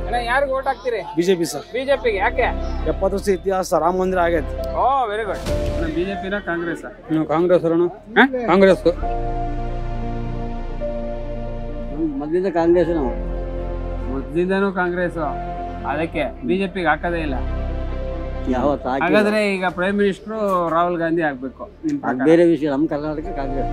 ಅಣ್ಣ ಯಾರಿಗೆ ಓಟ್ ಹಾಕ್ತೀರಿ ಬಿಜೆಪಿ ಸರ್ ಬಿಜೆಪಿಗೆ ಯಾಕೆ ಎಪ್ಪತ್ತು ವರ್ಷ ಇತಿಹಾಸ ರಾಮ ಮಂದಿರ ಆಗೈತಿ ಓ ವೆರಿ ಗುಡ್ ಬಿಜೆಪಿನ ಕಾಂಗ್ರೆಸ್ ಕಾಂಗ್ರೆಸ್ ಕಾಂಗ್ರೆಸ್ ಮೊದಲಿಂದ ಕಾಂಗ್ರೆಸ್ ನಾವು ಮೊದ್ಲಿಂದನೂ ಕಾಂಗ್ರೆಸ್ ಅದಕ್ಕೆ ಬಿಜೆಪಿಗೆ ಹಾಕೋದೇ ಇಲ್ಲ ಯಾವತ್ತು ಹಾಕಿಲ್ಲ. ಹಾಗಾದ್ರೆ ಈಗ ಪ್ರೈಮ್ ಮಿನಿಸ್ಟರ್ ರಾಹುಲ್ ಗಾಂಧಿ ಆಗ್ಬೇಕು ನಿಮ್ ಅದು ಪ್ರಕಾರ. ಬೇರೆ ವಿಷಯ ನಮ್ಮ ಕರ್ನಾಟಕ ಕಾಂಗ್ರೆಸ್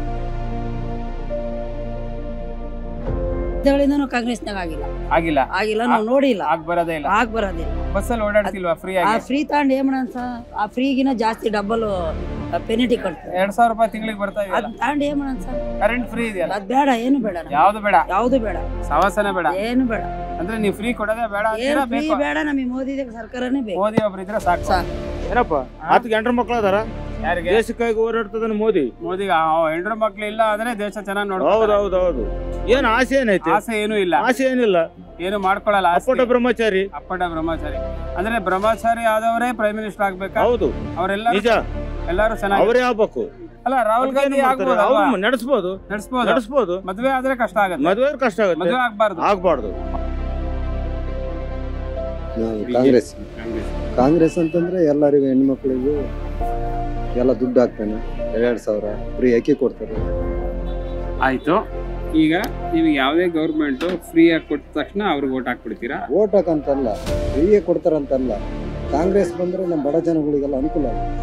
ಇದ್ದಾಳಿಂದನೂ ಕಾಂಗ್ರೆಸ್ನಾಗ ಆಗಿಲ್ಲ ಆಗಿಲ್ಲ ಆಗಿಲ್ಲ ನಾವು ನೋಡಿಲ್ಲ ಆಗ್ ಬರೋದೇ ಇಲ್ಲ ಆಗ್ ಬರೋದಿಲ್ಲ ಬಸ್ಸಲ್ಲಿ ಓಡಾಡ್ತಿಲ್ವಾ ಫ್ರೀ ಆ ಆಗಿ ಫ್ರೀ ತಗೊಂಡು ಏನ್ ಮಾಡೋಣ ಸರ್ ಆ ಫ್ರೀಗಿನ ಜಾಸ್ತಿ ಡಬಲ್ ಪೆನಿಟಿ ಕಟ್ತಾರೆ ಎರಡ್ ಸಾವಿರ ರೂಪಾಯಿ ತಿಂಗಳಿಗೆ ಬರ್ತಾ ಅದ್ ಇದೆಯಲ್ಲ ತಗೊಂಡು ಏನ್ ಮಾಡೋಣ ಸರ್ ಕರೆಂಟ್ ಫ್ರೀ ಇದೆಯಲ್ಲ ಅದ್ ಬೇಡ ಏನು ಬೇಡ ನಮ್ಗೆ. ಯಾವ್ದು ಬೇಡ ಯಾವ್ದು ಬೇಡ ಸವಾಸನೆ ಬೇಡ ಏನು ಬೇಡ ಅಂದ್ರೆ ನೀವು ಫ್ರೀ ಕೊಡೋದೇ ಬೇಡ ಏನು ಅಂತೀರಾ ಫ್ರೀ ಬೇಕು ಬೇಡ ನಮಗೆ ಮೋದಿ ಸರ್ಕಾರನೇ ಬೇಕು ಮೋದಿ ಒಬ್ರು ಇದ್ರೆ ಸಾಕು ಸಾಕು ಏನಪ್ಪ ಹತ್ತು ಗಂಟರ ಮಕ್ಕಳು ಅದಾರ ಯಾರಿಗೆ ದೇಶಕ್ಕಾಗಿ ಹೋರಾಡ್ತದನ್ ಮೋದಿ ಮೋದಿ ಹೆಂಡ್ರ ಮಕ್ಳು ಇಲ್ಲ ಅಂದ್ರೆ ದೇಶ ಚೆನ್ನಾಗಿ ಹೌದು ನೋಡ್ತಾರೆ ಹೌದು ಹೌದು ಏನ್ ಆಸೆ ಏನೈತಿ ಆಸೆ ಏನೂ ಇಲ್ಲ ಆಸೆ ಏನಿಲ್ಲ ಏನು ಮಾಡ್ಕೊಳಲ್ಲ ಆಸ್ತಿ. ಅಪ್ಪಟ ಬ್ರಹ್ಮಚಾರಿ ಅಪ್ಪಟ ಬ್ರಹ್ಮಚಾರಿ ಅಂದ್ರೆ ಬ್ರಹ್ಮಚಾರಿ ಆದವರೇ ಪ್ರೈಮ್ ಮಿನಿಸ್ಟರ್ ಆಗ್ಬೇಕಾ ಹೌದು ಅವರೆಲ್ಲ ನಿಜ ಎಲ್ಲಾರು ಚೆನ್ನಾಗಿ ಅವರೇ ಆಗ್ಬೇಕು ಅಲ್ಲ ರಾಹುಲ್ ಗಾಂಧಿ ಆಗ್ಬೋದು ಅವ್ರು ನಡೆಸ್ಬೋದು ನಡೆಸ್ಬೋದು ನಡೆಸ್ಬೋದು ಮದ್ವೆ ಆದ್ರೆ ಕಷ್ಟ ಆಗುತ್ತೆ ಮದುವೆ ಕಷ್ಟ ಆಗುತ್ತೆ ಮದ್ವೆ ಆಗ್ಬಾರ್ದು ಆಗ್ಬಾರ್ದು ಕಾಂಗ್ರೆಸ್ ಕಾಂಗ್ರೆಸ್ ಅಂತಂದ್ರೆ ಎಲ್ಲರಿಗೂ ಹೆಣ್ಮಕ್ಳಿಗೂ ಎಲ್ಲ ದುಡ್ಡು ಹಾಕ್ತಾನೆ ಎರಡ್ ಸಾವಿರ ಫ್ರೀ ಅಕ್ಕಿ ಕೊಡ್ತಾರೆ ಆಯ್ತು ಈಗ ನೀವು ಯಾವುದೇ ಗೌರ್ಮೆಂಟ್ ಫ್ರೀ ಆಗಿ ಕೊಟ್ಟ ತಕ್ಷಣ ಅವ್ರಿಗೆ ಓಟ್ ಹಾಕ್ಬಿಡ್ತೀರಾ ಓಟ್ ಹಾಕಂತಲ್ಲ ಫ್ರೀಯೇ ಕೊಡ್ತಾರಂತಲ್ಲ ಕಾಂಗ್ರೆಸ್ ಬಂದ್ರೆ ನಮ್ಮ ಬಡ ಜನಗಳಿಗೆಲ್ಲ ಅನುಕೂಲ ಆಗುತ್ತೆ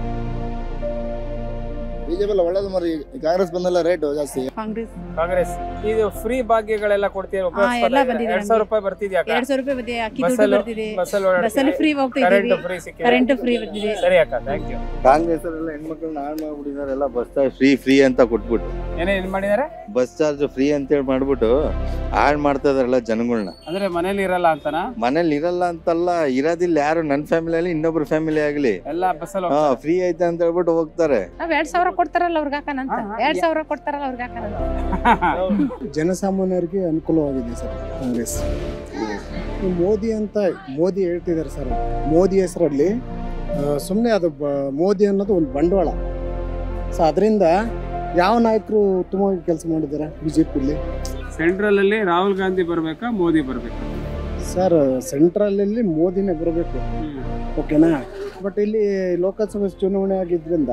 ಬಿಜೆಪಿ ಎಲ್ಲ ಒಳ್ಳೇದು ಮರಿ ಕಾಂಗ್ರೆಸ್ ಬಂದಲ್ಲ ರೇಟ್ ಜಾಸ್ತಿ ಕಾಂಗ್ರೆಸ್ ಕಾಂಗ್ರೆಸ್ ಇದು ಫ್ರೀ ಭಾಗ್ಯಗಳೆಲ್ಲ ಕೊಡ್ತೀರಾ ಎಲ್ಲ ಬಂದಿದೆ ಎರಡ್ ಸಾವಿರ ರೂಪಾಯಿ ಬರ್ತಿದ್ಯಾ ಎರಡ್ ಸಾವಿರ ರೂಪಾಯಿ ಬಂದಿದೆ ಅಕ್ಕಿ ದುಡ್ಡು ಬಸ್ಸಲ್ಲಿ ಬರ್ತಿದೆ ಬಸ್ಸಲ್ಲಿ ಬಸ್ಸಲ್ಲಿ ಫ್ರೀ ಹೋಗ್ತಾ ಕರೆಂಟ್ ಇದ್ದೀವಿ ಫ್ರೀ ಸಿಕ್ಕಿದೆ ಕರೆಂಟ್ ಫ್ರೀ ಬಂದಿದೆ ಸರಿ ಅಕ್ಕ ಥ್ಯಾಂಕ್ ಯು ಕಾಂಗ್ರೆಸ್ ಅವರೆಲ್ಲ ಹೆಣ್ಮಕ್ಳನ್ನ ಹಾಳು ಮಾಡ್ಬಿಟ್ಟಿದ್ದಾರೆ ಎಲ್ಲ ಬಸ್ ಚಾರ್ಜ್ ಫ್ರೀ ಫ್ರೀ ಅಂತ ಕೊಟ್ಬಿಟ್ಟು ಏನೇನ್ ಮಾಡಿದಾರೆ ಬಸ್ ಚಾರ್ಜ್ ಫ್ರೀ ಅಂತೇಳಿ ಮಾಡ್ಬಿಟ್ಟು ಹಾಳು ಮಾಡ್ತಾ ಇದಾರಲ್ಲ ಜನಗಳನ್ನ ಅಂದ್ರೆ ಮನೇಲಿ ಇರಲ್ಲ ಅಂತನಾ ಮನೇಲಿ ಇರಲ್ಲ ಅಂತಲ್ಲ ಇರೋದಿಲ್ಲ ಯಾರು ನನ್ನ ಫ್ಯಾಮಿಲಿಯಲ್ಲಿ ಇನ್ನೊಬ್ರ ಫ್ಯಾಮಿಲಿ ಆಗ್ಲಿ ಎಲ್ಲ ಬಸ್ಸಲ್ಲಿ ಹಾ ಫ್ರೀ ಐತೆ ಅಂತ ಹೇಳ್ಬಿಟ್ಟು ಹೋಗ್ತಾರೆ ನಾವ್ ಎರಡ್ ಸಾವಿರ ಕೊಡ್ತಾರಲ್ಲ ಅವ್ರಿಗೆ ಹಾಕನಂತ ಹಾ, ಹಾ. ಎರಡ್ ಸಾವಿರ ಕೊಡ್ತಾರಲ್ಲ ಅವ್ರಿಗೆ ಹಾಕನಂತ ಜನಸಾಮಾನ್ಯರಿಗೆ ಅನುಕೂಲವಾಗಿದೆ ಸರ್ ಕಾಂಗ್ರೆಸ್ ಈ ಮೋದಿ ಅಂತ ಮೋದಿ ಹೇಳ್ತಿದ್ದಾರೆ ಸರ್ ಮೋದಿ ಹೆಸರಲ್ಲಿ ಸುಮ್ಮನೆ ಅದು ಬ ಮೋದಿ ಅನ್ನೋದು ಒಂದು ಬಂಡವಾಳ ಸೊ ಅದರಿಂದ ಯಾವ ನಾಯಕರು ಉತ್ತಮವಾಗಿ ಕೆಲಸ ಮಾಡಿದ್ದಾರೆ ಬಿ ಜೆ ಪಿಲಿ ಸೆಂಟ್ರಲ್ ಅಲ್ಲಿ ರಾಹುಲ್ ಗಾಂಧಿ ಬರ್ಬೇಕಾ ಮೋದಿ ಬರ್ಬೇಕಾ ಸರ್ ಸೆಂಟ್ರಲಲ್ಲಿ ಮೋದಿನೇ ಬರಬೇಕು ಓಕೆನಾ ಬಟ್ ಇಲ್ಲಿ ಲೋಕಸಭೆ ಚುನಾವಣೆ ಆಗಿದ್ರಿಂದ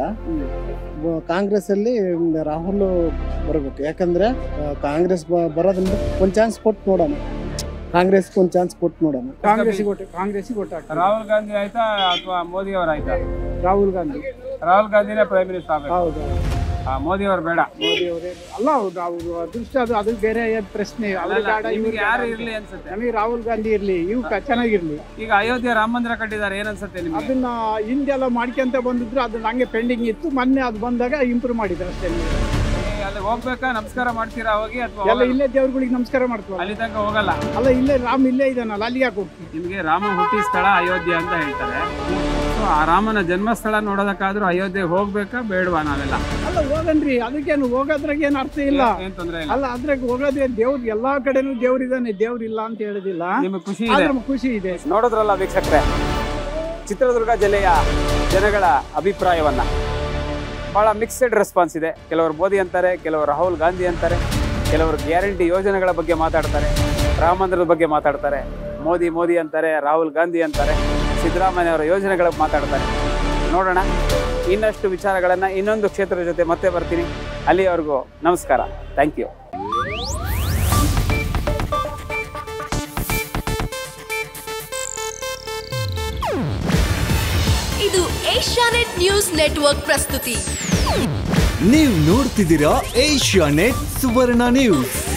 ಬ- ಕಾಂಗ್ರೆಸ್ಸಲ್ಲಿ ರಾಹುಲ್ ಬರಬೇಕು ಯಾಕಂದ್ರೆ ಆ, ಕಾಂಗ್ರೆಸ್ ಬ- ಬರೋದ್ರಿಂದ ಒಂದು ಚಾನ್ಸ್ ಕೊಟ್ಟು ನೋಡೋಣ ಕಾಂಗ್ರೆಸ್ಗೆ ಒಂದು ಚಾನ್ಸ್ ಕೊಟ್ಟು ನೋಡೋಣ ಕಾಂಗ್ರೆಸ್ಸಿಗೆ ಓಟ್ ಕಾಂಗ್ರೆಸ್ಸಿಗೆ ಓಟ್ ಹಾಕ್ತಾರೆ ರಾಹುಲ್ ಗಾಂಧಿ ಆಯ್ತಾ ಅಥವಾ ಮೋದಿ ಅವ್ರ ಆಯ್ತಾ ರಾಹುಲ್ ಗಾಂಧಿ ರಾಹುಲ್ ಗಾಂಧಿನೇ ಪ್ರೈಮ್ ಮಿನಿಸ್ಟರ್ ಆಗ್ಬೇಕು ಹೌದು ಆ, ಮೋದಿ ಅವ್ರು ಬೇಡ ಮೋದಿ ಅವರೇ ಅಲ್ಲ ಹೌದು ಅವ್ರು ಅದೃಷ್ಟ ಅದು ಅದು ಬೇರೆ ಏನ್ ಪ್ರಶ್ನೆ ಅವ್ರು ಅಲ್ಲ, ಬೇಡ, ಇವ್ರು ನಿಮ್ಗೆ ಯಾರು ಬೇಡ. ಇರ್ಲಿ ಅನ್ಸುತ್ತೆ ನಮಗೆ ರಾಹುಲ್ ಗಾಂಧಿ ಇರ್ಲಿ ಇವ್ ಕ- ಚೆನ್ನಾಗಿರ್ಲಿ ಈಗ ಅಯೋಧ್ಯೆ ರಾಮ ಮಂದಿರ ಕಟ್ಟಿದ್ದಾರೆ ಏನ್ ಅನ್ಸುತ್ತೆ ನಿಮ್ಗೆ ಅದನ್ನ ಹಿಂದೆಲ್ಲ ಮಾಡ್ಕೊಂತ ಬಂದಿದ್ರು ಅದನ್ನ ಹಂಗೆ ಪೆಂಡಿಂಗ್ ಇತ್ತು ಮೊನ್ನೆ ಅದು ಬಂದಾಗ ಇಂಪ್ರೂವ್ ಮಾಡಿದ್ರು ಅಷ್ಟೇ ಈಗ ಅಲ್ಲಿ ಹೋಗ್ಬೇಕಾ ನಮಸ್ಕಾರ ಮಾಡ್ತೀರಾ ಹೋಗಿ ಅಥವಾ ಎಲ್ಲ ಇಲ್ಲೇ ದೇವ್ರುಗಳಿಗೆ ನಮಸ್ಕಾರ ಮಾಡ್ತೀವಲ್ಲ ಅಲ್ಲಿ ತನಕ ಹೋಗಲ್ಲ ಅಲ್ಲ ಇಲ್ಲೇ ರಾಮ್ ಇಲ್ಲೇ ಇದಾನಲ್ಲ ಅಲ್ಲಿಗೆ ಯಾಕೆ ಹೋಗ್ತೀವಿ ನಿಮ್ಗೆ ರಾಮ ಹುಟ್ಟಿ ಸ್ಥಳ ಅಯೋಧ್ಯೆ ಅಂತ ಹೇಳ್ತಾರೆ ಸೊ ಆ ರಾಮನ ಜನ್ಮಸ್ಥಳ ನೋಡೋದಕ್ಕಾದ್ರೂ ಅಯೋಧ್ಯೆಗೆ ಹೋಗ್ಬೇಕಾ ಬೇಡವಾ ನಾವೆಲ್ಲ ಅಲ್ಲ ಹೋಗನ್ರಿ ಅದಕ್ಕೇನು ಹೋಗೋದ್ರಾಗ ಏನು ಅರ್ಥ ಇಲ್ಲ ಏನ್ ತೊಂದ್ರೆ ಇಲ್ಲ ಅಲ್ಲ ಅದ್ರಾಗ ಹೋಗೋದೇ ದೇವ್ರು ಎಲ್ಲಾ ಕಡೆನೂ ದೇವ್ರಿದಾನೆ ದೇವ್ರು ಇಲ್ಲ ಅಂತ ಹೇಳೋದಿಲ್ಲ ನಿಮಗೆ ಖುಷಿ ಇದೆ ಆದ್ರೆ ಖುಷಿ ಇದೆ ನೋಡಿದ್ರಲ್ಲ ವೀಕ್ಷಕರೇ ಚಿತ್ರದುರ್ಗ ಜಿಲ್ಲೆಯ ಜನಗಳ ಅಭಿಪ್ರಾಯವನ್ನ ಬಹಳ ಮಿಕ್ಸೆಡ್ ರೆಸ್ಪಾನ್ಸ್ ಇದೆ ಕೆಲವರು ಮೋದಿ ಅಂತಾರೆ ಕೆಲವರು ರಾಹುಲ್ ಗಾಂಧಿ ಅಂತಾರೆ ಕೆಲವರು ಗ್ಯಾರಂಟಿ ಯೋಜನೆಗಳ ಬಗ್ಗೆ ಮಾತಾಡ್ತಾರೆ ರಾಮ ಮಂದಿರದ ಬಗ್ಗೆ ಮಾತಾಡ್ತಾರೆ ಮೋದಿ ಮೋದಿ ಅಂತಾರೆ ರಾಹುಲ್ ಗಾಂಧಿ ಅಂತಾರೆ ಸಿದ್ದರಾಮಯ್ಯ ಅವರ ಯೋಜನೆಗಳ ಮಾತಾಡ್ತಾರೆ ನೋಡೋಣ ಇನ್ನಷ್ಟು ವಿಚಾರಗಳನ್ನು ಇನ್ನೊಂದು ಕ್ಷೇತ್ರದ ಜೊತೆ ಮತ್ತೆ ಬರ್ತೀನಿ ಅಲ್ಲಿಯವರೆಗೂ ನಮಸ್ಕಾರ ಥ್ಯಾಂಕ್ ಯು ಇದು ಏಷ್ಯಾನೆಟ್ ನ್ಯೂಸ್ ನೆಟ್ವರ್ಕ್ ಪ್ರಸ್ತುತಿ ನೀವು ನೋಡ್ತಿದ್ದೀರಾ ಏಷ್ಯಾ ನೆಟ್ ಸುವರ್ಣ ನ್ಯೂಸ್